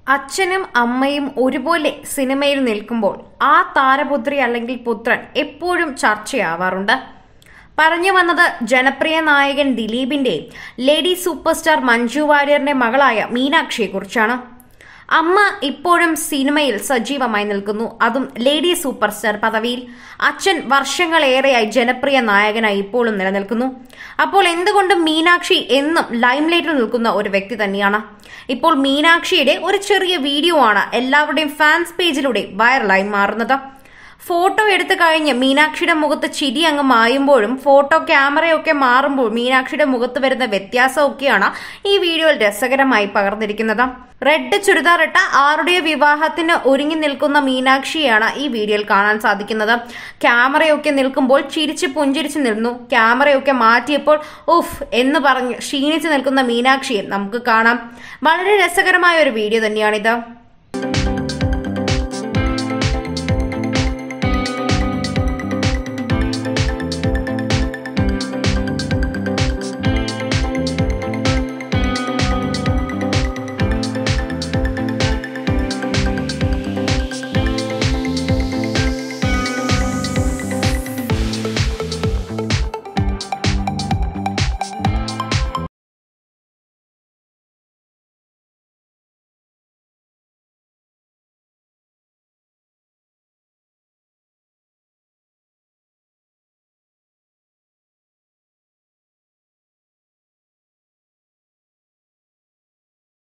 അച്ഛനും അമ്മയും ഒരുപോലെ സിനിമയിൽ നിൽക്കുമ്പോൾ ആ താരപുത്രി അല്ലെങ്കിൽ പുത്രൻ എപ്പോഴും ചർച്ചയാവാറുണ്ട് പറഞ്ഞു വന്നത് ജനപ്രിയ നായകൻ ദിലീപിന്റെ ലേഡി സൂപ്പർ സ്റ്റാർ മഞ്ജു വാര്യറിന്റെ മകളായ മീനാക്ഷിയെക്കുറിച്ചാണ് അമ്മ ഇപ്പോഴും സിനിമയിൽ സജീവമായി നിൽക്കുന്നു അതും ലേഡി സൂപ്പർ സ്റ്റാർ പദവിയിൽ അച്ഛൻ വർഷങ്ങളേറെയായി ജനപ്രിയ നായകനായി ഇപ്പോഴും നിലനിൽക്കുന്നു അപ്പോൾ എന്തുകൊണ്ടും മീനാക്ഷി എന്നും ലൈംലൈറ്റിൽ നിൽക്കുന്ന ഒരു വ്യക്തി തന്നെയാണ് ഇപ്പോൾ മീനാക്ഷിയുടെ ഒരു ചെറിയ വീഡിയോ ആണ് എല്ലാവരുടെയും ഫാൻസ് പേജിലൂടെ വൈറലായി മാറുന്നത് ഫോട്ടോ എടുത്തു കഴിഞ്ഞ് മീനാക്ഷിയുടെ മുഖത്ത് ചിരി അങ്ങ് മായുമ്പോഴും ഫോട്ടോ ക്യാമറയൊക്കെ മാറുമ്പോൾ മീനാക്ഷിയുടെ മുഖത്ത് വരുന്ന വ്യത്യാസമൊക്കെയാണ് ഈ വീഡിയോയിൽ രസകരമായി പകർന്നിരിക്കുന്നത് റെഡ് ചുരിദാറിട്ട ആരുടെയോ വിവാഹത്തിന് ഒരുങ്ങി നിൽക്കുന്ന മീനാക്ഷിയാണ് ഈ വീഡിയോയിൽ കാണാൻ സാധിക്കുന്നത് ക്യാമറയൊക്കെ നിൽക്കുമ്പോൾ ചിരിച്ച് പുഞ്ചിരിച്ച് നിന്നു ക്യാമറയൊക്കെ മാറ്റിയപ്പോൾ ഉഫ് എന്ന് പറഞ്ഞ് ക്ഷീണിച്ച് നിൽക്കുന്ന മീനാക്ഷിയെ നമുക്ക് കാണാം വളരെ രസകരമായ ഒരു വീഡിയോ തന്നെയാണിത്